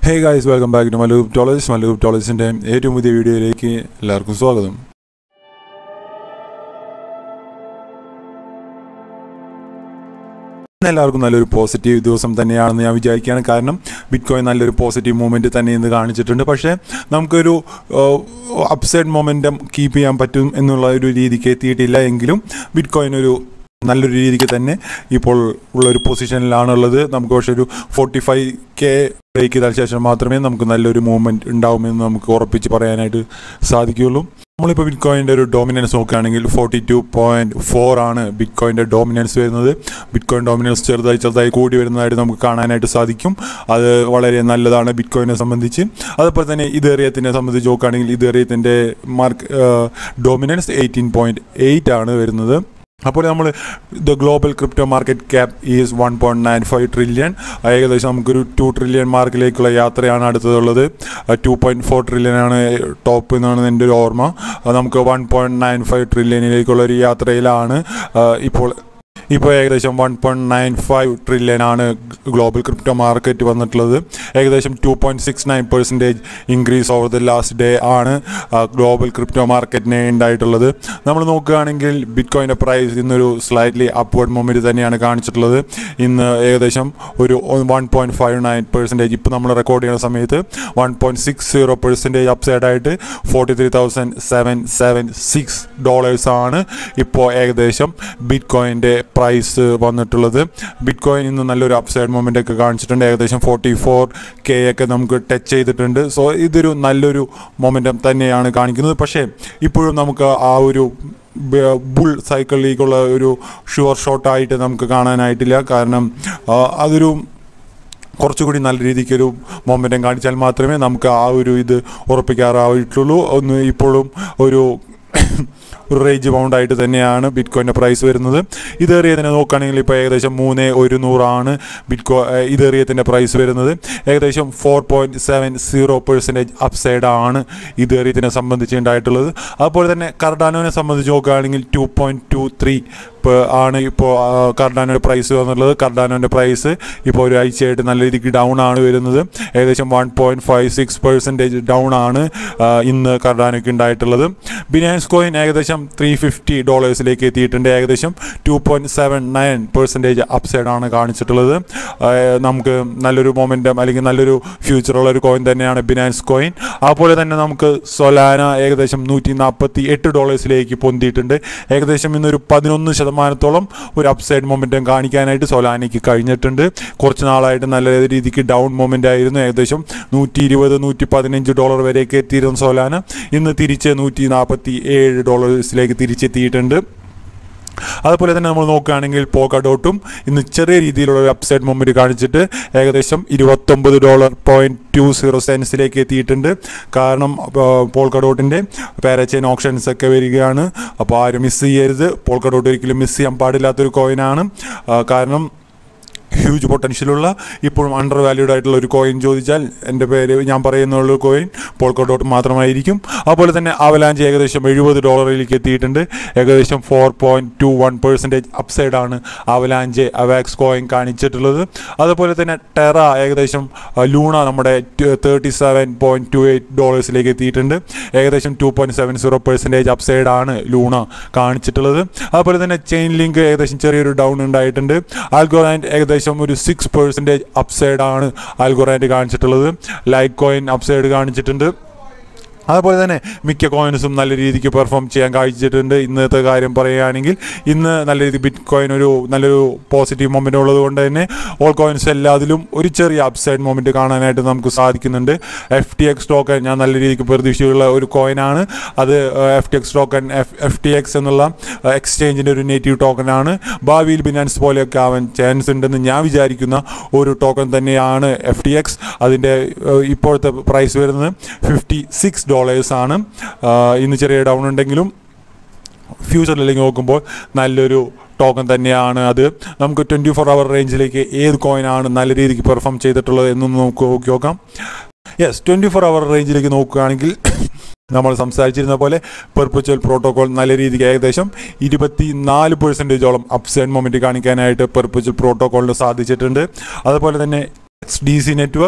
hey guys welcome back to മല്ലൂബ് ടോളേജ് മല്ലൂബ് ടോളേജിൻ്റെ ഏറ്റവും പുതിയ വീഡിയോയിലേക്ക് എല്ലാവർക്കും സ്വാഗതം ഇന്ന് എല്ലാവർക്കും നല്ലൊരു പോസിറ്റീവ് ദിവസം തന്നെയാണെന്ന് ഞാൻ വിചാരിക്കുകയാണ് കാരണം ബിറ്റ് കോയിൻ നല്ലൊരു പോസിറ്റീവ് മൂവ്മെൻറ്റ് തന്നെ ഇന്ന് കാണിച്ചിട്ടുണ്ട് പക്ഷേ നമുക്കൊരു അപ്സൈഡ് മൊമെൻറ്റം കീപ്പ് ചെയ്യാൻ പറ്റും എന്നുള്ള ഒരു രീതിക്ക് എത്തിയിട്ടില്ല എങ്കിലും ബിറ്റ് കോയിൻ ഒരു നല്ലൊരു രീതിക്ക് തന്നെ ഇപ്പോൾ ഉള്ള ഒരു പൊസിഷനിലാണുള്ളത് നമുക്ക് പക്ഷേ ഒരു ഫോർട്ടി ഫൈവ് കെ ബ്രേക്ക് ചെയ്താൽ ശേഷം മാത്രമേ നമുക്ക് നല്ലൊരു മൂവ്മെൻറ്റ് ഉണ്ടാവുമെന്ന് നമുക്ക് ഉറപ്പിച്ച് പറയാനായിട്ട് സാധിക്കുകയുള്ളൂ നമ്മളിപ്പോൾ ബിറ്റ് കോയിൻ്റെ ഒരു ഡോമിനൻസ് നോക്കുകയാണെങ്കിൽ ഫോർട്ടി ടു പോയിൻറ്റ് ഫോർ ആണ് ബിറ്റ് കോയിൻ്റെ ഡോമിനൻസ് വരുന്നത് ബിറ്റ് കോയിൻ ഡോമിനൻസ് ചെറുതായി ചെറുതായി കൂടി വരുന്നതായിട്ട് നമുക്ക് കാണാനായിട്ട് സാധിക്കും അത് വളരെ നല്ലതാണ് ബിറ്റ് കോയിനെ സംബന്ധിച്ച് അതുപോലെ തന്നെ ഇതേറിയത്തിനെ സംബന്ധിച്ച് നോക്കുകയാണെങ്കിൽ ഇതേറിയത്തിൻ്റെ mark dominance eighteen point eight ആണ് വരുന്നത് അപ്പോൾ നമ്മൾ the global crypto market cap is one point nine five trillion ഏകദേശം നമുക്കൊരു ടു ട്രില്യൺ മാർക്കിലേക്കുള്ള യാത്രയാണ് അടുത്തതുള്ളത് ടു പോയിൻറ്റ് ഫോർ ട്രില്യൺ ആണ് ടോപ്പ് എന്നാണ് എൻ്റെ ഒരു ഓർമ്മ അത് നമുക്ക് വൺ പോയിൻറ്റ് നയൻ ഫൈവ് ട്രില്യണിലേക്കുള്ള ഒരു യാത്രയിലാണ് ആ, ഇപ്പോൾ ഇപ്പോൾ ഏകദേശം one point nine five trillion ആണ് ഗ്ലോബൽ ക്രിപ്റ്റോ മാർക്കറ്റ് വന്നിട്ടുള്ളത് ഏകദേശം two point six nine percentage increase over the last day ആണ് ഗ്ലോബൽ ക്രിപ്റ്റോ മാർക്കറ്റിന് ഉണ്ടായിട്ടുള്ളത് നമ്മൾ നോക്കുകയാണെങ്കിൽ ബിറ്റ് കോയിൻ്റെ പ്രൈസ് ഇന്നൊരു സ്ലൈറ്റ്ലി അപ്വേർഡ് മൊമെൻറ്റ് തന്നെയാണ് കാണിച്ചിട്ടുള്ളത് ഇന്ന് ഏകദേശം ഒരു one point five nine percentage ഇപ്പോൾ നമ്മൾ റെക്കോർഡ് ചെയ്യുന്ന സമയത്ത് one point six zero percentage upside ആയിട്ട് forty three thousand seven seven six dollars ആണ് ഇപ്പോൾ ഏകദേശം ബിറ്റ് കോയിൻ്റെ പ്രൈസ് വന്നിട്ടുള്ളത് ബിറ്റ് കോയിൻ ഇന്ന് നല്ലൊരു അപ്സൈഡ് മൊമെൻ്റ് ഒക്കെ കാണിച്ചിട്ടുണ്ട് ഏകദേശം ഫോർട്ടി ഫോർ കെ ഒക്കെ നമുക്ക് ടച്ച് ചെയ്തിട്ടുണ്ട് സോ ഇതൊരു നല്ലൊരു മൊമെൻറ്റം തന്നെയാണ് കാണിക്കുന്നത് പക്ഷേ ഇപ്പോഴും നമുക്ക് ആ ഒരു ബുൾ സൈക്കിളിലേക്കുള്ള ഒരു ഷുവർ ഷോട്ടായിട്ട് നമുക്ക് കാണാനായിട്ടില്ല കാരണം ആ, അതൊരു കുറച്ചുകൂടി നല്ല രീതിക്കൊരു മൊമെൻറ്റം കാണിച്ചാൽ മാത്രമേ നമുക്ക് ആ ഒരു ഇത് ഉറപ്പിക്കാറായിട്ടുള്ളൂ ഒന്ന് ഇപ്പോഴും ഒരു ഒരു റേഞ്ച് ബൗണ്ടായിട്ട് തന്നെയാണ് ബിറ്റ് കോയിൻ്റെ പ്രൈസ് വരുന്നത് ഇതേറിയതിനെ നോക്കുകയാണെങ്കിൽ ഇപ്പോൾ ഏകദേശം മൂന്ന് ഒരുന്നൂറാണ് ബിറ്റ് കോ ഇതേറിയത്തിൻ്റെ പ്രൈസ് വരുന്നത് ഏകദേശം four point seven zero percentage upside ആണ് ഇതേറിയത്തിനെ സംബന്ധിച്ച് ഉണ്ടായിട്ടുള്ളത് അതുപോലെ തന്നെ കർഡാനോനെ സംബന്ധിച്ച് നോക്കുകയാണെങ്കിൽ ടു പോയിൻറ്റ് ടു ത്രീ ആണ് ഇപ്പോൾ കർഡാനോയുടെ പ്രൈസ് വന്നുള്ളത് കർഡാനോൻ്റെ പ്രൈസ് ഇപ്പോൾ ഒരാഴ്ചയായിട്ട് നല്ല രീതിക്ക് ഡൗൺ ആണ് വരുന്നത് ഏകദേശം one point five six percentage down ആണ് ആ, ഇന്ന് കർഡാനോയ്ക്ക് ഉണ്ടായിട്ടുള്ളത് ബിനാൻസ് കോയിൻ ഏകദേശം ത്രീ ഫിഫ്റ്റി ഡോളേഴ്സിലേക്ക് എത്തിയിട്ടുണ്ട് ഏകദേശം two point seven nine percentage upside ആണ് കാണിച്ചിട്ടുള്ളത് ആ, നമുക്ക് നല്ലൊരു മൊമെൻറ്റം അല്ലെങ്കിൽ നല്ലൊരു ഫ്യൂച്ചറുള്ള ഒരു കോയിൻ തന്നെയാണ് ബിനാൻസ് കോയിൻ അതുപോലെ തന്നെ നമുക്ക് സൊലാന ഏകദേശം നൂറ്റി നാൽപ്പത്തി എട്ട് ഡോളേഴ്സിലേക്ക് പൊന്തിയിട്ടുണ്ട് ഏകദേശം ഇന്നൊരു പതിനൊന്ന് ശതമാനത്തോളം ഒരു അപ്സൈഡ് മൊമെൻറ്റം കാണിക്കാനായിട്ട് സൊലാനയ്ക്ക് കഴിഞ്ഞിട്ടുണ്ട് കുറച്ച് നാളായിട്ട് നല്ല രീതിക്ക് ഡൗൺ മൊമെൻ്റ് ആയിരുന്നു ഏകദേശം നൂറ്റി ഇരുപത് നൂറ്റി പതിനഞ്ച് ഡോളർ വരെയൊക്കെ എത്തിയിരുന്ന സൊലാന ഇന്ന് തിരിച്ച് നൂറ്റി നാൽപ്പത്തി ഏഴ് ഡോളേഴ്സിലേക്ക് തിരിച്ചെത്തിയിട്ടുണ്ട് അതുപോലെ തന്നെ നമ്മൾ നോക്കുകയാണെങ്കിൽ പോക്ക ഡോട്ടും ഇന്ന് ചെറിയ രീതിയിലുള്ള ഒരു അപ്സൈഡ് മൊമെൻറ്റ് കാണിച്ചിട്ട് ഏകദേശം ഇരുപത്തൊമ്പത് ഡോളർ പോയിൻറ്റ് ടു സീറോ സെൻസിലേക്ക് എത്തിയിട്ടുണ്ട് കാരണം പോൾക്ക ഡോട്ടിൻ്റെ പാരച്ചൈൻ ഓപ്ഷൻസ് ഒക്കെ വരികയാണ് അപ്പോൾ ആരും മിസ് ചെയ്യരുത് പോൾക്ക ഡോട്ട് ഒരിക്കലും മിസ് ചെയ്യാൻ പാടില്ലാത്തൊരു കോയിനാണ് ആ, കാരണം ഹ്യൂജ് പൊട്ടൻഷ്യലുള്ള ഇപ്പോഴും അണ്ടർ വാല്യൂഡ് ആയിട്ടുള്ള ഒരു കോയിൻ ചോദിച്ചാൽ എൻ്റെ പേര് ഞാൻ പറയുന്നുള്ള കോയിൻ പോൾക്കോ ഡോട്ട് മാത്രമായിരിക്കും അതുപോലെ തന്നെ അവലാഞ്ച് ഏകദേശം എഴുപത് ഡോളറിലേക്ക് എത്തിയിട്ടുണ്ട് ഏകദേശം four point two one percentage upside ആണ് അവലാഞ്ച് അവാക്സ് കോയിൻ കാണിച്ചിട്ടുള്ളത് അതുപോലെ തന്നെ ടെറ ഏകദേശം ആ, ലൂണ നമ്മുടെ thirty seven point two eight ഡോളേഴ്സിലേക്ക് എത്തിയിട്ടുണ്ട് ഏകദേശം two point seven zero percentage upside ആണ് ലൂണ കാണിച്ചിട്ടുള്ളത് അതുപോലെ തന്നെ ചെയിൻ ലിങ്ക് ഏകദേശം ചെറിയൊരു ഡൗൺ ഉണ്ടായിട്ടുണ്ട് ആൽഗോറാൻഡ് ഏകദേശം ഒരു സിക്സ് പെർസെൻറ്റേജ് അപ്സൈഡ് ആണ് ആൽഗോറാൻഡ് കാണിച്ചിട്ടുള്ളത് ലൈറ്റ് കോയിൻ അപ്സൈഡ് കാണിച്ചിട്ടുണ്ട് അതുപോലെ തന്നെ മിക്ക കോയിൻസും നല്ല രീതിക്ക് പെർഫോം ചെയ്യാൻ കാഴ്ചിട്ടുണ്ട് ഇന്നത്തെ കാര്യം പറയുകയാണെങ്കിൽ ഇന്ന് നല്ല രീതിക്ക് ബിറ്റ് കോയിൻ ഒരു നല്ലൊരു പോസിറ്റീവ് മൊമെൻ്റ് ഉള്ളത് കൊണ്ട് തന്നെ ഓൾ കോയിൻസ് എല്ലാത്തിലും ഒരു ചെറിയ അപ്സൈഡ് മൊമെൻറ്റ് കാണാനായിട്ട് നമുക്ക് സാധിക്കുന്നുണ്ട് എഫ് ടി എക്സ് ടോക്കൺ ഞാൻ നല്ല രീതിക്ക് പ്രതീക്ഷയുള്ള ഒരു കോയിനാണ് അത് F T X token F F T X എന്നുള്ള എക്സ്ചേഞ്ചിൻ്റെ ഒരു നേറ്റീവ് ടോക്കനാണ് ഭാവിയിൽ ബിനാൻസ് പോലെയൊക്കെ ആവാൻ ചാൻസ് ഉണ്ടെന്ന് ഞാൻ വിചാരിക്കുന്ന ഒരു ടോക്കൺ തന്നെയാണ് എഫ് ടി എക്സ് അതിൻ്റെ ഏഹ്, ഇപ്പോഴത്തെ പ്രൈസ് വരുന്നത് ഫിഫ്റ്റി സിക്സ് ഡോളേഴ്സ് ആണ് ആഹ്, ഇന്ന് ചെറിയ ഡൗൺ ഉണ്ടെങ്കിലും ഫ്യൂച്ചറിലേക്ക് നോക്കുമ്പോൾ നല്ലൊരു ടോക്കൺ തന്നെയാണ് അത് നമുക്ക് ട്വൻറ്റി ഫോർ അവർ റേഞ്ചിലേക്ക് ഏത് കോയിനാണ് നല്ല രീതിക്ക് പെർഫോം ചെയ്തിട്ടുള്ളത് എന്നൊന്ന് നമുക്ക് നോക്കി നോക്കാം യെസ് ട്വൻറ്റി ഫോർ അവർ റേഞ്ചിലേക്ക് നോക്കുകയാണെങ്കിൽ നമ്മൾ സംസാരിച്ചിരുന്ന പോലെ പെർപ്പച്വൽ പ്രോട്ടോകോൾ നല്ല രീതിക്ക് ഏകദേശം ഇരുപത്തി നാല് പെർസെൻറ്റേജോളം അപ്സൈഡ് മൊമെൻറ്റ് കാണിക്കാനായിട്ട് പെർപ്പച്വൽ പ്രോട്ടോകോളിന് സാധിച്ചിട്ടുണ്ട് അതുപോലെ തന്നെ എക്സ് ഡി സി നെറ്റ്വർക്ക്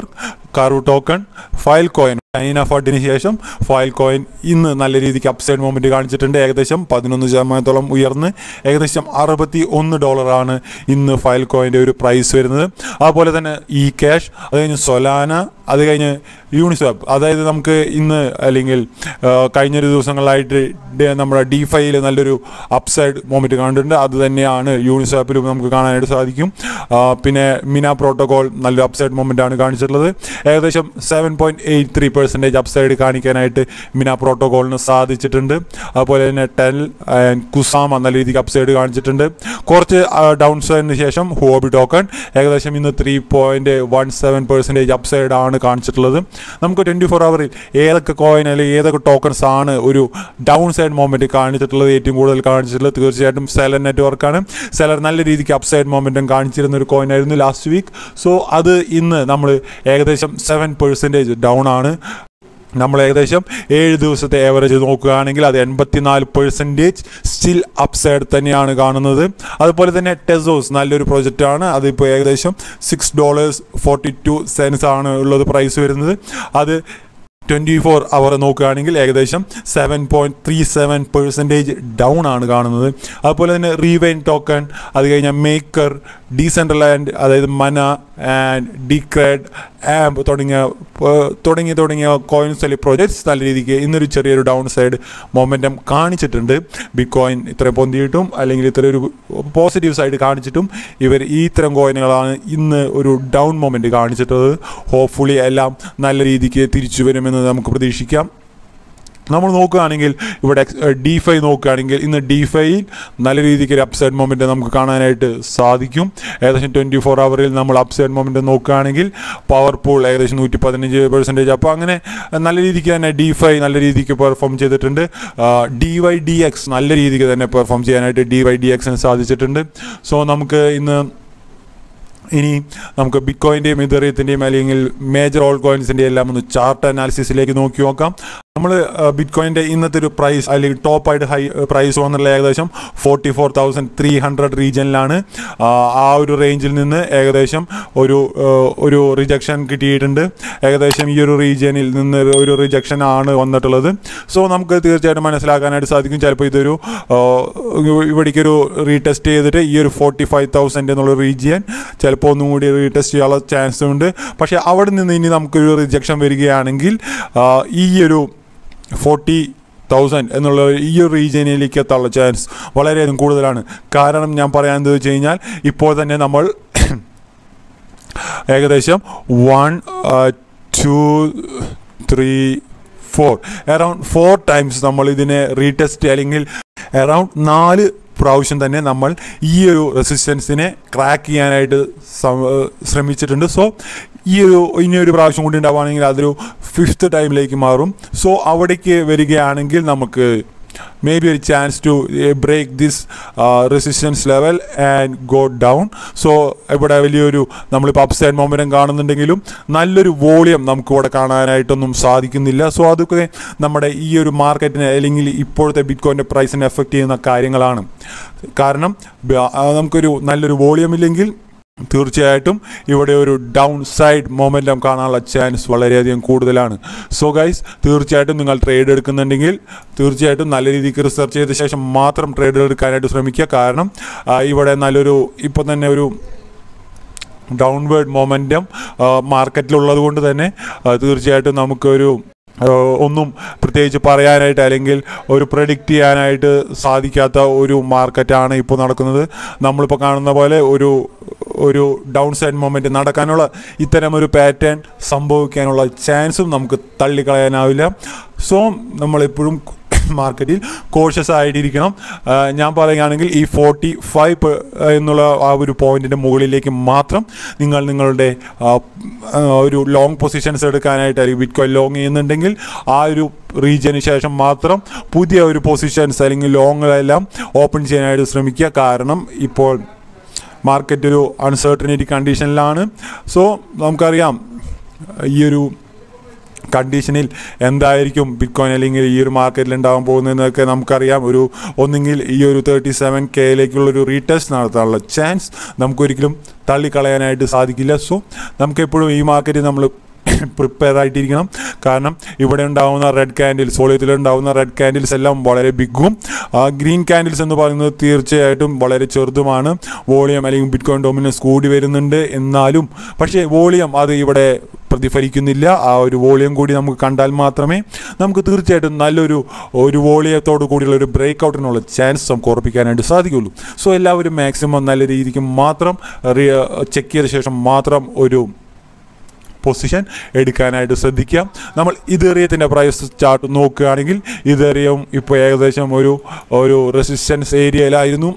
കാറു ടോക്കൺ ഫയൽ കോയിൻ ചൈന ഫണ്ടിന് ശേഷം ഫയൽ കോയിൻ ഇന്ന് നല്ല രീതിക്ക് അപ്സൈഡ് മൂവ്മെൻറ്റ് കാണിച്ചിട്ടുണ്ട് ഏകദേശം പതിനൊന്ന് ശതമാനത്തോളം ഉയർന്ന് ഏകദേശം അറുപത്തി ഒന്ന് ഡോളറാണ് ഇന്ന് ഫയൽ കോയിൻ്റെ ഒരു പ്രൈസ് വരുന്നത് അതുപോലെ തന്നെ ഇ ക്യാഷ് അത് കഴിഞ്ഞ് സൊലാന അത് കഴിഞ്ഞ് യൂണിസ്വാപ്പ് അതായത് നമുക്ക് ഇന്ന് അല്ലെങ്കിൽ ആ, കഴിഞ്ഞൊരു ദിവസങ്ങളായിട്ട് ഡ- നമ്മുടെ ഡി ഫൈയിൽ നല്ലൊരു അപ്സൈഡ് മൂവ്മെൻറ്റ് കണ്ടിട്ടുണ്ട് അത് തന്നെയാണ് യൂണിസ്വാപ്പിലും നമുക്ക് കാണാനായിട്ട് സാധിക്കും ആ, പിന്നെ മിന പ്രോട്ടോകോൾ നല്ലൊരു അപ്സൈഡ് മൂവ്മെൻ്റ് ആണ് കാണിച്ചിട്ടുള്ളത് ഏകദേശം seven point eight three percentage upside കാണിക്കാനായിട്ട് മിന പ്രോട്ടോകോളിന് സാധിച്ചിട്ടുണ്ട് അതുപോലെ തന്നെ ടെൽ ആൻഡ് കുസാമ നല്ല രീതിക്ക് അപ്സൈഡ് കാണിച്ചിട്ടുണ്ട് കുറച്ച് ഡൗൺ സൈഡിന് ശേഷം ഹോബി ടോക്കൺ ഏകദേശം ഇന്ന് three point one seven percentage upside ആണ് കാണിച്ചിട്ടുള്ളത് നമുക്ക് ട്വൻറ്റി ഫോർ അവറിൽ ഏതൊക്കെ കോയിൻ അല്ലെങ്കിൽ ഏതൊക്കെ ടോക്കൺസ് ആണ് ഒരു ഡൗൺ സൈഡ് മൊമെൻറ്റ് കാണിച്ചിട്ടുള്ളത് ഏറ്റവും കൂടുതൽ കാണിച്ചിട്ടുള്ളത് തീർച്ചയായിട്ടും സെലർ നെറ്റ്വർക്കാണ് സെലർ നല്ല രീതിക്ക് അപ്സൈഡ് മൊമെൻറ്റും കാണിച്ചിരുന്ന ഒരു കോയിൻ ആയിരുന്നു ലാസ്റ്റ് വീക്ക് സോ അത് ഇന്ന് നമ്മൾ ഏകദേശം സെവൻ പെർസെൻറ്റേജ് ഡൗൺ ആണ് നമ്മൾ ഏകദേശം ഏഴ് ദിവസത്തെ ഏവറേജ് നോക്കുകയാണെങ്കിൽ അത് എൺപത്തിനാല് പെർസെൻറ്റേജ് സ്റ്റിൽ അപ്സൈഡ് തന്നെയാണ് കാണുന്നത് അതുപോലെ തന്നെ ടെസോസ് നല്ലൊരു പ്രൊജക്റ്റാണ് അതിപ്പോൾ ഏകദേശം six dollars forty two cents ആണ് ഉള്ളത് പ്രൈസ് വരുന്നത് അത് ട്വൻറ്റി ഫോർ അവർ നോക്കുകയാണെങ്കിൽ ഏകദേശം seven point three seven percentage down ആണ് കാണുന്നത് അതുപോലെ തന്നെ റീവൈൻ ടോക്കൺ അത് കഴിഞ്ഞാൽ മേക്കർ ഡീസെൻട്രലാൻഡ് അതായത് മന ആൻഡ് ഡിക്രേഡ് ആംബ് തുടങ്ങിയ ഏർ, തുടങ്ങിയ തുടങ്ങിയ കോയിൻസ് അല്ലെങ്കിൽ പ്രോജക്ട്സ് നല്ല രീതിക്ക് ഇന്നൊരു ചെറിയൊരു ഡൗൺ സൈഡ് മൊമെൻറ്റം കാണിച്ചിട്ടുണ്ട് ബിറ്റ് കോയിൻ ഇത്ര പൊന്തിയിട്ടും അല്ലെങ്കിൽ ഇത്ര ഒരു പോസിറ്റീവ് സൈഡ് കാണിച്ചിട്ടും ഇവർ ഈ ഇത്തരം കോയിനുകളാണ് ഇന്ന് ഒരു ഡൗൺ മൊമെൻറ്റ് കാണിച്ചിട്ടുള്ളത് ഹോപ്പ്ഫുള്ളി എല്ലാം നല്ല രീതിക്ക് തിരിച്ചു വരുമെന്ന് നമുക്ക് പ്രതീക്ഷിക്കാം നമ്മൾ നോക്കുകയാണെങ്കിൽ ഇവിടെ ഡി ഫൈ നോക്കുകയാണെങ്കിൽ ഇന്ന് ഡി ഫൈയിൽ നല്ല രീതിക്ക് ഒരു അപ്സൈഡ് മൊമെൻറ്റ് നമുക്ക് കാണാനായിട്ട് സാധിക്കും ഏകദേശം ട്വൻറ്റി ഫോർ അവറിൽ നമ്മൾ അപ്സൈഡ് മൊമെൻറ്റ് നോക്കുകയാണെങ്കിൽ പവർ പൂൾ ഏകദേശം നൂറ്റി പതിനഞ്ച് പെർസെൻറ്റേജ് അപ്പോൾ അങ്ങനെ നല്ല രീതിക്ക് തന്നെ ഡി ഫൈ നല്ല രീതിക്ക് പെർഫോം ചെയ്തിട്ടുണ്ട് ഡി വൈ ഡി എക്സ് നല്ല രീതിക്ക് തന്നെ പെർഫോം ചെയ്യാനായിട്ട് ഡി വൈ ഡി എക്സിന് സാധിച്ചിട്ടുണ്ട് സോ നമുക്ക് ഇന്ന് ഇനി നമുക്ക് ബിറ്റ് കോയിൻ്റെയും ഇതറിയത്തിൻ്റെയും അല്ലെങ്കിൽ മേജർ ഓൾ കോയിൻസിൻ്റെയും എല്ലാം ഒന്ന് ചാർട്ട് അനാലിസിസിലേക്ക് നോക്കി നോക്കാം നമ്മൾ ബിറ്റ് കോയിൻ്റെ ഇന്നത്തെ ഒരു പ്രൈസ് അല്ലെങ്കിൽ ടോപ്പായിട്ട് ഹൈ പ്രൈസ് വന്നുള്ള ഏകദേശം forty four thousand three hundred റീജിയനിലാണ് ആ ഒരു റേഞ്ചിൽ നിന്ന് ഏകദേശം ഒരു ആ, ഒരു റിജക്ഷൻ കിട്ടിയിട്ടുണ്ട് ഏകദേശം ഈ ഒരു റീജിയനിൽ നിന്ന് ഒരു റിജക്ഷൻ ആണ് വന്നിട്ടുള്ളത് സോ നമുക്ക് തീർച്ചയായിട്ടും മനസ്സിലാക്കാനായിട്ട് സാധിക്കും ചിലപ്പോൾ ഇതൊരു ആ, ഇവിടേക്കൊരു റീടെസ്റ്റ് ചെയ്തിട്ട് ഈ ഒരു ഫോർട്ടി ഫൈവ് തൗസൻഡ് എന്നുള്ള റീജിയൻ ചിലപ്പോൾ ഒന്നും കൂടി റീടെസ്റ്റ് ചെയ്യാനുള്ള ചാൻസ് ഉണ്ട് പക്ഷേ അവിടെ നിന്ന് ഇനി നമുക്കൊരു റിജക്ഷൻ വരികയാണെങ്കിൽ ആ, ഈ ഒരു ഫോർട്ടി തൗസൻഡ് എന്നുള്ള ഈ ഒരു റീജിയനിലേക്ക് എത്താനുള്ള ചാൻസ് വളരെയധികം കൂടുതലാണ് കാരണം ഞാൻ പറയാൻ എന്താ വെച്ച് കഴിഞ്ഞാൽ ഇപ്പോൾ തന്നെ നമ്മൾ ഏകദേശം one two three four around four times നമ്മൾ ഇതിനെ റീടെസ്റ്റ് അല്ലെങ്കിൽ അറൗണ്ട് നാല് പ്രാവശ്യം തന്നെ നമ്മൾ ഈ ഒരു റെസിസ്റ്റൻസിനെ ക്രാക്ക് ചെയ്യാനായിട്ട് സം- ശ്രമിച്ചിട്ടുണ്ട് സോ ഈ ഒരു ഇനി ഒരു പ്രാവശ്യം കൂടി ഉണ്ടാവുകയാണെങ്കിൽ അതൊരു ഫിഫ്ത്ത് ടൈമിലേക്ക് മാറും സോ അവിടേക്ക് വരികയാണെങ്കിൽ നമുക്ക് മേ ബി ഒരു chance to break this resistance level and go down so ഇവിടെ വലിയൊരു നമ്മളിപ്പോൾ അപ്സൈഡ് മൊമെൻറ്റം കാണുന്നുണ്ടെങ്കിലും നല്ലൊരു വോളിയം നമുക്ക് ഇവിടെ കാണാനായിട്ടൊന്നും സാധിക്കുന്നില്ല സോ അതൊക്കെ നമ്മുടെ ഈ ഒരു മാർക്കറ്റിനെ അല്ലെങ്കിൽ ഇപ്പോഴത്തെ ബിറ്റ് കോയിൻ്റെ പ്രൈസിനെ എഫക്റ്റ് ചെയ്യുന്ന കാര്യങ്ങളാണ് കാരണം ബ- ആ, നമുക്കൊരു നല്ലൊരു വോളിയം ഇല്ലെങ്കിൽ തീർച്ചയായിട്ടും ഇവിടെ ഒരു ഡൗൺ സൈഡ് മൊമെൻറ്റം കാണാനുള്ള ചാൻസ് വളരെയധികം കൂടുതലാണ് സോ ഗൈസ് തീർച്ചയായിട്ടും നിങ്ങൾ ട്രേഡ് എടുക്കുന്നുണ്ടെങ്കിൽ തീർച്ചയായിട്ടും നല്ല രീതിക്ക് റിസർച്ച് ചെയ്ത ശേഷം മാത്രം ട്രേഡ് എടുക്കാനായിട്ട് ശ്രമിക്കുക കാരണം ആ, ഇവിടെ നല്ലൊരു ഇപ്പോൾ തന്നെ ഒരു ഡൗൺവേർഡ് മൊമെൻറ്റം മാർക്കറ്റിലുള്ളത് കൊണ്ട് തന്നെ ആ, തീർച്ചയായിട്ടും നമുക്കൊരു ആ, ഒന്നും പ്രത്യേകിച്ച് പറയാനായിട്ട് അല്ലെങ്കിൽ ഒരു പ്രഡിക്റ്റ് ചെയ്യാനായിട്ട് സാധിക്കാത്ത ഒരു മാർക്കറ്റാണ് ഇപ്പോൾ നടക്കുന്നത് നമ്മളിപ്പോൾ കാണുന്ന പോലെ ഒരു ഒരു ഡൗൺ സൈഡ് മൊമെൻറ്റ് നടക്കാനുള്ള ഇത്തരം ഒരു പാറ്റേൺ സംഭവിക്കാനുള്ള ചാൻസും നമുക്ക് തള്ളിക്കളയാനാവില്ല സോ നമ്മളെപ്പോഴും മാർക്കറ്റിൽ കോഷ്യസ് ആയിട്ടിരിക്കണം ആ, ഞാൻ പറയുകയാണെങ്കിൽ ഈ ഫോർട്ടി ഫൈവ് എന്നുള്ള ആ ഒരു പോയിന്റിൻ്റെ മുകളിലേക്ക് മാത്രം നിങ്ങൾ നിങ്ങളുടെ ആ, ആ, ഒരു ലോങ് പൊസിഷൻസ് എടുക്കാനായിട്ട് അല്ലെങ്കിൽ ബിറ്റ് കോയിൻ ലോങ് ചെയ്യുന്നുണ്ടെങ്കിൽ ആ ഒരു റീജിയന് ശേഷം മാത്രം പുതിയ ഒരു പൊസിഷൻസ് അല്ലെങ്കിൽ ലോങ്ങുകളെല്ലാം ഓപ്പൺ ചെയ്യാനായിട്ട് ശ്രമിക്കുക കാരണം ഇപ്പോൾ മാർക്കറ്റ് ഒരു അൺസർട്ടനിറ്റി കണ്ടീഷനിലാണ് സോ നമുക്കറിയാം ഈ ഒരു കണ്ടീഷനിൽ എന്തായിരിക്കും ബിറ്റ് കോയിൻ അല്ലെങ്കിൽ ഈ ഒരു മാർക്കറ്റിൽ ഉണ്ടാകാൻ പോകുന്നതെന്നൊക്കെ നമുക്കറിയാം ഒരു ഒന്നെങ്കിൽ ഈ ഒരു തേർട്ടി സെവൻ കെയിലേക്കുള്ള ഒരു റീടെസ്റ്റ് നടത്താനുള്ള ചാൻസ് നമുക്കൊരിക്കലും തള്ളിക്കളയാനായിട്ട് സാധിക്കില്ല സോ നമുക്കെപ്പോഴും ഈ മാർക്കറ്റിൽ നമ്മൾ പ്രിപ്പയർ ആയിട്ടിരിക്കണം കാരണം ഇവിടെ ഉണ്ടാവുന്ന റെഡ് ക്യാൻഡിൽ സോളിയത്തിൽ ഉണ്ടാവുന്ന റെഡ് ക്യാൻഡിൽസ് എല്ലാം വളരെ ബിഗും ഗ്രീൻ ക്യാൻഡിൽസ് എന്ന് പറയുന്നത് തീർച്ചയായിട്ടും വളരെ ചെറുതുമാണ് വോളിയം അല്ലെങ്കിൽ ബിറ്റ് കോയിൻ ഡോമിനൻസ് കൂടി വരുന്നുണ്ട് എന്നാലും പക്ഷേ വോളിയം അത് ഇവിടെ പ്രതിഫലിക്കുന്നില്ല ആ ഒരു വോളിയം കൂടി നമുക്ക് കണ്ടാൽ മാത്രമേ നമുക്ക് തീർച്ചയായിട്ടും നല്ലൊരു ഒരു വോളിയത്തോട് കൂടിയുള്ള ഒരു ബ്രേക്ക് ഔട്ടിനുള്ള ചാൻസ് നമുക്ക് ഉറപ്പിക്കാനായിട്ട് സാധിക്കുള്ളൂ സോ എല്ലാവരും മാക്സിമം നല്ല രീതിക്ക് മാത്രം ചെക്ക് ചെയ്ത ശേഷം മാത്രം ഒരു പൊസിഷൻ എടുക്കാനായിട്ട് ശ്രദ്ധിക്കാം നമ്മൾ ഇതേറിയത്തിൻ്റെ പ്രൈസ് ചാർട്ട് നോക്കുകയാണെങ്കിൽ ഇതേറിയം ഇപ്പോൾ ഏകദേശം ഒരു ഒരു റെസിസ്റ്റൻസ് ഏരിയയിലായിരുന്നു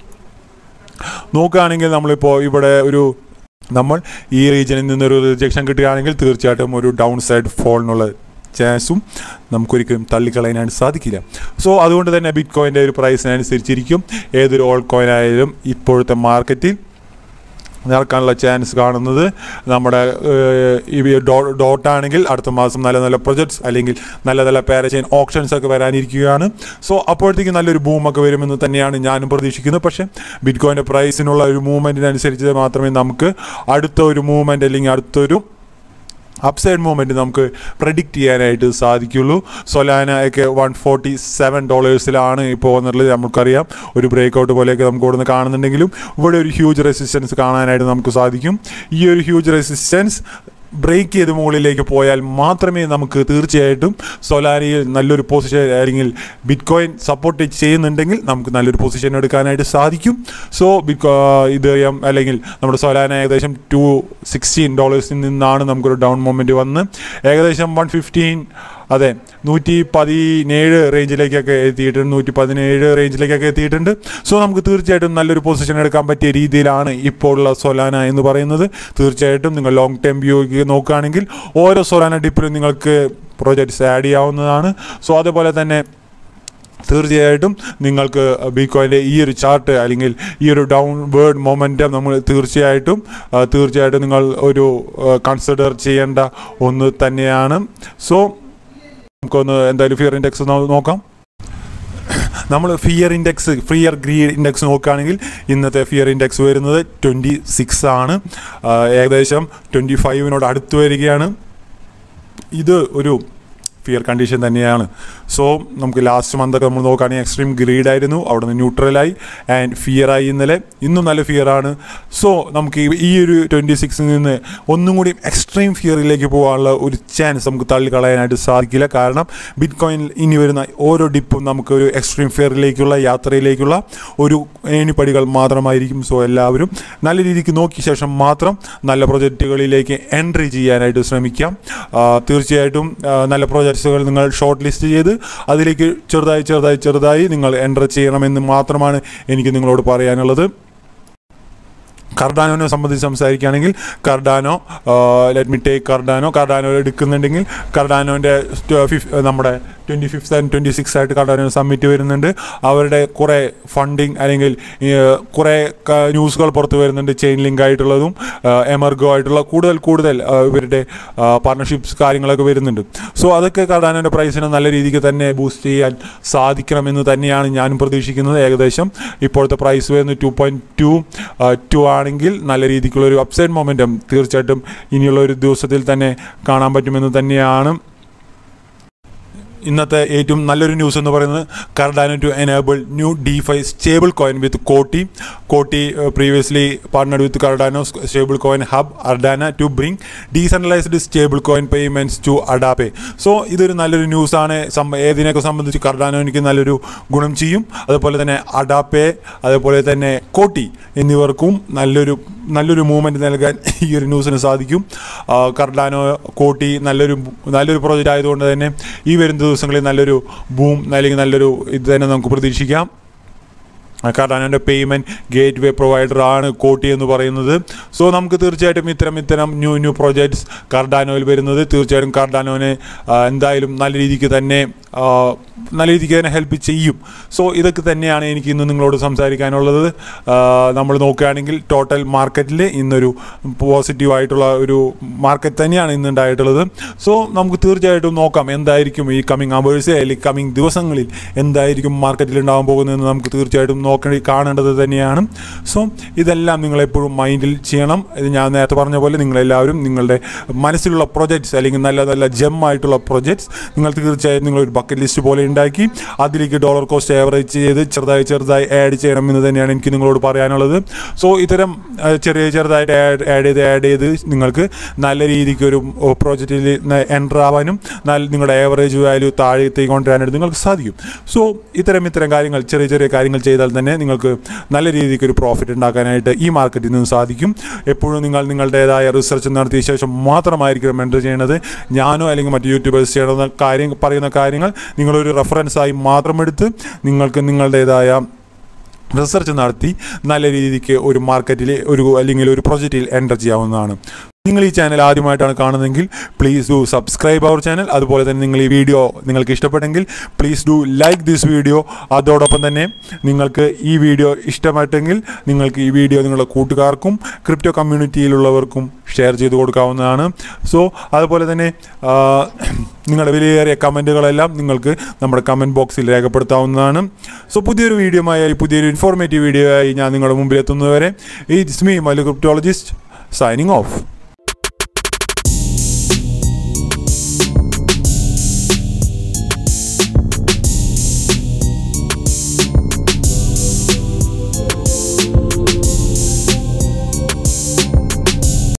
നോക്കുകയാണെങ്കിൽ നമ്മളിപ്പോൾ ഇവിടെ ഒരു നമ്മൾ ഈ റീജിയനിൽ നിന്നൊരു റിജക്ഷൻ കിട്ടുകയാണെങ്കിൽ തീർച്ചയായിട്ടും ഒരു ഡൗൺ സൈഡ് ഫോളിനുള്ള ചാൻസും നമുക്കൊരിക്കലും തള്ളിക്കളയാനായിട്ട് സാധിക്കില്ല സോ അതുകൊണ്ട് തന്നെ ബിറ്റ് കോയിൻ്റെ ഒരു പ്രൈസിനനുസരിച്ചിരിക്കും ഏതൊരു ഓൾ കോയിൻ ആയാലും ഇപ്പോഴത്തെ മാർക്കറ്റിൽ നടക്കാനുള്ള ചാൻസ് കാണുന്നത് നമ്മുടെ ഏഹ്, ഈ ഡോ- ഡോട്ട് ആണെങ്കിൽ അടുത്ത മാസം നല്ല നല്ല പ്രൊജക്ട്സ് അല്ലെങ്കിൽ നല്ല നല്ല പാരചൈൻ ഓപ്ഷൻസ് ഒക്കെ വരാനിരിക്കുകയാണ് സോ അപ്പോഴത്തേക്ക് നല്ലൊരു ബൂമൊക്കെ വരുമെന്ന് തന്നെയാണ് ഞാനും പ്രതീക്ഷിക്കുന്നത് പക്ഷേ ബിറ്റ് കോയിൻ്റെ പ്രൈസിനുള്ള ഒരു മൂവ്മെൻറ്റിനനുസരിച്ച് മാത്രമേ നമുക്ക് അടുത്ത ഒരു മൂവ്മെൻറ്റ് അല്ലെങ്കിൽ അടുത്തൊരു അപ്സൈഡ് മൂവ്മെൻറ്റ് നമുക്ക് പ്രഡിക്റ്റ് ചെയ്യാനായിട്ട് സാധിക്കുള്ളൂ സൊലാന ഒക്കെ വൺ ഫോർട്ടി സെവൻ ഡോളേഴ്സിലാണ് ഇപ്പോൾ വന്നിട്ടുള്ളത് നമുക്കറിയാം ഒരു ബ്രേക്ക് ഔട്ട് പോലെയൊക്കെ നമുക്ക് ഇവിടെ നിന്ന് കാണുന്നുണ്ടെങ്കിലും ഇവിടെ ഒരു ഹ്യൂജ് റെസിസ്റ്റൻസ് കാണാനായിട്ട് നമുക്ക് സാധിക്കും ഈ ഒരു ഹ്യൂജ് റെസിസ്റ്റൻസ് ബ്രേക്ക് ചെയ്ത് മുകളിലേക്ക് പോയാൽ മാത്രമേ നമുക്ക് തീർച്ചയായിട്ടും സൊലാരിയിൽ നല്ലൊരു പൊസിഷൻ അല്ലെങ്കിൽ ബിറ്റ് കോയിൻ സപ്പോർട്ട് ചെയ്യുന്നുണ്ടെങ്കിൽ നമുക്ക് നല്ലൊരു പൊസിഷൻ എടുക്കാനായിട്ട് സാധിക്കും സോ ബിറ്റ് ഇത് എം അല്ലെങ്കിൽ നമ്മുടെ സൊലാന ഏകദേശം ടു സിക്സ്റ്റീൻ ഡോളേഴ്സിൽ നിന്നാണ് നമുക്കൊരു ഡൗൺ മൊമെൻറ്റ് വന്ന് ഏകദേശം വൺ ഫിഫ്റ്റീൻ അതെ നൂറ്റി പതിനേഴ് റേഞ്ചിലേക്കൊക്കെ എത്തിയിട്ടുണ്ട് നൂറ്റി പതിനേഴ് റേഞ്ചിലേക്കൊക്കെ എത്തിയിട്ടുണ്ട് സോ നമുക്ക് തീർച്ചയായിട്ടും നല്ലൊരു പൊസിഷൻ എടുക്കാൻ പറ്റിയ രീതിയിലാണ് ഇപ്പോൾ ഉള്ള സൊലാന എന്ന് പറയുന്നത് തീർച്ചയായിട്ടും നിങ്ങൾ ലോങ് ടൈം വ്യൂ നോക്കുകയാണെങ്കിൽ ഓരോ സൊലാന ഡിപ്പിലും നിങ്ങൾക്ക് പ്രോജക്ട്സ് ആഡ് ചെയ്യാവുന്നതാണ് സോ അതുപോലെ തന്നെ തീർച്ചയായിട്ടും നിങ്ങൾക്ക് ബിക്കോയിൻ്റെ ഈ ഒരു ചാർട്ട് അല്ലെങ്കിൽ ഈ ഒരു ഡൗൺ വേർഡ് മൊമെൻറ്റം നമ്മൾ തീർച്ചയായിട്ടും ആ, തീർച്ചയായിട്ടും നിങ്ങൾ ഒരു കൺസിഡർ ചെയ്യേണ്ട ഒന്ന് തന്നെയാണ് സോ നമുക്കൊന്ന് എന്തായാലും ഫിയർ ഇൻഡെക്സ് നോക്കാം നമ്മൾ fear index fear greed index നോക്കുകയാണെങ്കിൽ ഇന്നത്തെ ഫിയർ ഇൻഡെക്സ് വരുന്നത് ട്വൻറ്റി സിക്സ് ആണ് ആ, ഏകദേശം ട്വൻറ്റി ഫൈവിനോട് അടുത്ത് വരികയാണ് ഇത് ഒരു ഫിയർ കണ്ടീഷൻ തന്നെയാണ് സോ നമുക്ക് ലാസ്റ്റ് മന്തൊക്കെ നമ്മൾ നോക്കുകയാണെങ്കിൽ എക്സ്ട്രീം ഗ്രീഡ് ആയിരുന്നു അവിടെ നിന്ന് ന്യൂട്രലായി ആൻഡ് ഫിയറായി ഇന്നലെ ഇന്നും നല്ല ഫിയറാണ് സോ നമുക്ക് ഈ- ഈ ഒരു ട്വൻറ്റി സിക്സിൽ നിന്ന് ഒന്നും കൂടി എക്സ്ട്രീം ഫിയറിലേക്ക് പോകാനുള്ള ഒരു ചാൻസ് നമുക്ക് തള്ളിക്കളയാനായിട്ട് സാധിക്കില്ല കാരണം ബിറ്റ് കോയിൻ ഇനി വരുന്ന ഓരോ ഡിപ്പും നമുക്ക് ഒരു എക്സ്ട്രീം ഫിയറിലേക്കുള്ള യാത്രയിലേക്കുള്ള ഒരു ഏണിപ്പടികൾ മാത്രമായിരിക്കും സോ എല്ലാവരും നല്ല രീതിക്ക് നോക്കിയ ശേഷം മാത്രം നല്ല പ്രൊജക്റ്റുകളിലേക്ക് എൻട്രി ചെയ്യാനായിട്ട് ശ്രമിക്കാം ആ, തീർച്ചയായിട്ടും ആ, നല്ല പ്രൊജക്ട്സുകൾ നിങ്ങൾ ഷോർട്ട് ലിസ്റ്റ് ചെയ്ത് അതിലേക്ക് ചെറുതായി ചെറുതായി ചെറുതായി നിങ്ങൾ എൻ്റർ ചെയ്യണമെന്ന് മാത്രമാണ് എനിക്ക് നിങ്ങളോട് പറയാനുള്ളത് കർഡാനോനെ സംബന്ധിച്ച് സംസാരിക്കുകയാണെങ്കിൽ Cardano let me take Cardano Cardano എടുക്കുന്നുണ്ടെങ്കിൽ കർഡാനോൻ്റെ നമ്മുടെ twenty fifth and twenty six ആയിട്ട് കർഡാനോ സമ്മിറ്റ് വരുന്നുണ്ട് അവരുടെ കുറേ ഫണ്ടിങ് അല്ലെങ്കിൽ ഈ, കുറേ ക- ന്യൂസുകൾ പുറത്ത് വരുന്നുണ്ട് ചെയിൻ ലിങ്ക് ആയിട്ടുള്ളതും എമർഗോ ആയിട്ടുള്ള കൂടുതൽ കൂടുതൽ ആ, ഇവരുടെ പാർട്ണർഷിപ്സ് കാര്യങ്ങളൊക്കെ വരുന്നുണ്ട് സോ അതൊക്കെ കർഡാനോൻ്റെ പ്രൈസിനെ നല്ല രീതിക്ക് തന്നെ ബൂസ്റ്റ് ചെയ്യാൻ സാധിക്കണമെന്ന് തന്നെയാണ് ഞാനും പ്രതീക്ഷിക്കുന്നത് ഏകദേശം ഇപ്പോഴത്തെ പ്രൈസ് വരുന്നത് ടു പോയിൻറ്റ് ടു ടു ആണെങ്കിൽ നല്ല രീതിക്കുള്ള ഒരു അപ്സൈഡ് മൊമെൻറ്റം തീർച്ചയായിട്ടും ഇനിയുള്ള ഒരു ദിവസത്തിൽ തന്നെ കാണാൻ പറ്റുമെന്ന് തന്നെയാണ് ഇന്നത്തെ ഏറ്റവും നല്ലൊരു ന്യൂസ് എന്ന് പറയുന്നത് Cardano to enable new DeFi stablecoin with Coti Coti previously partnered with Cardano stablecoin hub Ardana to bring decentralised stablecoin payments to AdaPay so ഇതൊരു നല്ലൊരു ന്യൂസാണ് സം ഏതിനെയൊക്കെ സംബന്ധിച്ച് കർഡാനോ എനിക്ക് നല്ലൊരു ഗുണം ചെയ്യും അതുപോലെ തന്നെ അഡാപ്പേ അതുപോലെ തന്നെ കോട്ടി എന്നിവർക്കും നല്ലൊരു നല്ലൊരു മൂവ്മെൻറ്റ് നൽകാൻ ഈ ഒരു ന്യൂസിന് സാധിക്കും ആ, കർഡാനോ കോട്ടി നല്ലൊരു നല്ലൊരു പ്രോജക്റ്റ് ആയതുകൊണ്ട് തന്നെ ഈ വരുന്ന ദിവസങ്ങളിൽ നല്ലൊരു ബൂം അല്ലെങ്കിൽ നല്ലൊരു ഇത് തന്നെ നമുക്ക് പ്രതീക്ഷിക്കാം കർഡാനോൻ്റെ പേയ്മെൻറ്റ് ഗേറ്റ് വേ പ്രൊവൈഡറാണ് കോട്ടി എന്ന് പറയുന്നത് സോ നമുക്ക് തീർച്ചയായിട്ടും ഇത്തരം ഇത്തരം ന്യൂ ന്യൂ പ്രോജക്ട്സ് കർഡാനോയിൽ വരുന്നത് തീർച്ചയായിട്ടും കർഡാനോനെ ആ, എന്തായാലും നല്ല രീതിക്ക് തന്നെ ആ, നല്ല രീതിക്ക് തന്നെ ഹെൽപ്പ് ചെയ്യും സോ ഇതൊക്കെ തന്നെയാണ് എനിക്ക് ഇന്ന് നിങ്ങളോട് സംസാരിക്കാനുള്ളത് ആ, നമ്മൾ നോക്കുകയാണെങ്കിൽ ടോട്ടൽ മാർക്കറ്റിൽ ഇന്നൊരു പോസിറ്റീവായിട്ടുള്ള ഒരു മാർക്കറ്റ് തന്നെയാണ് ഇന്ന് ഉണ്ടായിട്ടുള്ളത് സോ നമുക്ക് തീർച്ചയായിട്ടും നോക്കാം എന്തായിരിക്കും ഈ കമ്മിങ് അവേഴ്സ് അല്ലെങ്കിൽ കമ്മിങ് ദിവസങ്ങളിൽ എന്തായിരിക്കും മാർക്കറ്റിൽ ഉണ്ടാകാൻ പോകുന്നതെന്ന് നമുക്ക് തീർച്ചയായിട്ടും നോക്കേണ്ടി കാണേണ്ടത് തന്നെയാണ് സോ ഇതെല്ലാം നിങ്ങളെപ്പോഴും മൈൻഡിൽ ചെയ്യണം ഇത് ഞാൻ നേരത്തെ പറഞ്ഞ പോലെ നിങ്ങളെല്ലാവരും നിങ്ങളുടെ മനസ്സിലുള്ള പ്രൊജക്ട്സ് അല്ലെങ്കിൽ നല്ല നല്ല ജെം ആയിട്ടുള്ള പ്രൊജക്ട്സ് നിങ്ങൾ തീർച്ചയായും നിങ്ങളൊരു ബക്കറ്റ് ലിസ്റ്റ് പോലെ ഉണ്ടാക്കി അതിലേക്ക് ഡോളർ കോസ്റ്റ് ആവറേജ് ചെയ്ത് ചെറുതായി ചെറുതായി ആഡ് ചെയ്യണം എന്ന് തന്നെയാണ് എനിക്ക് നിങ്ങളോട് പറയാനുള്ളത് സോ ഇത്തരം ആ, ചെറിയ ചെറുതായിട്ട് ആഡ് ആഡ് ചെയ്ത് ആഡ് ചെയ്ത് നിങ്ങൾക്ക് നല്ല രീതിക്ക് ഒരു പ്രോജക്റ്റിൽ എൻ്റർ ആവാനും നല്ല നിങ്ങളുടെ ആവറേജ് വാല്യൂ താഴത്തേക്ക് കൊണ്ടുവരാനായിട്ട് നിങ്ങൾക്ക് സാധിക്കും സോ ഇത്തരം ഇത്തരം കാര്യങ്ങൾ ചെറിയ ചെറിയ കാര്യങ്ങൾ ചെയ്താൽ തന്നെ നിങ്ങൾക്ക് നല്ല രീതിക്ക് ഒരു പ്രോഫിറ്റ് ഉണ്ടാക്കാനായിട്ട് ഈ മാർക്കറ്റിൽ നിന്ന് സാധിക്കും എപ്പോഴും നിങ്ങൾ നിങ്ങളുടേതായ റിസർച്ച് നടത്തിയ ശേഷം മാത്രമായിരിക്കും എൻ്റർ ചെയ്യണത് ഞാനോ അല്ലെങ്കിൽ മറ്റ് യൂട്യൂബേഴ്സ് ചെയ്യണമെന്ന കാര്യം പറയുന്ന കാര്യങ്ങൾ നിങ്ങളൊരു റെഫറൻസായി മാത്രം എടുത്ത് നിങ്ങൾക്ക് നിങ്ങളുടേതായ റിസർച്ച് നടത്തി നല്ല രീതിക്ക് ഒരു മാർക്കറ്റിൽ ഒരു അല്ലെങ്കിൽ ഒരു പ്രൊജക്റ്റിൽ എൻ്റർ ചെയ്യാവുന്നതാണ് നിങ്ങൾ ഈ ചാനൽ ആദ്യമായിട്ടാണ് കാണുന്നതെങ്കിൽ please do subscribe our channel അതുപോലെ തന്നെ നിങ്ങൾ ഈ വീഡിയോ നിങ്ങൾക്ക് ഇഷ്ടപ്പെട്ടെങ്കിൽ please do like this video അതോടൊപ്പം തന്നെ നിങ്ങൾക്ക് ഈ വീഡിയോ ഇഷ്ടമായിട്ടെങ്കിൽ നിങ്ങൾക്ക് ഈ വീഡിയോ നിങ്ങളുടെ കൂട്ടുകാർക്കും ക്രിപ്റ്റോ കമ്മ്യൂണിറ്റിയിലുള്ളവർക്കും ഷെയർ ചെയ്ത് കൊടുക്കാവുന്നതാണ് സോ അതുപോലെ തന്നെ ആ, നിങ്ങളുടെ വിലയേറിയ കമൻറ്റുകളെല്ലാം നിങ്ങൾക്ക് നമ്മുടെ കമൻറ്റ് ബോക്സിൽ രേഖപ്പെടുത്താവുന്നതാണ് സോ പുതിയൊരു വീഡിയോ ആയി പുതിയൊരു ഇൻഫോർമേറ്റീവ് വീഡിയോ ആയി ഞാൻ നിങ്ങളുടെ മുമ്പിൽ എത്തുന്നതുവരെ it's me Mallu cryptologist signing of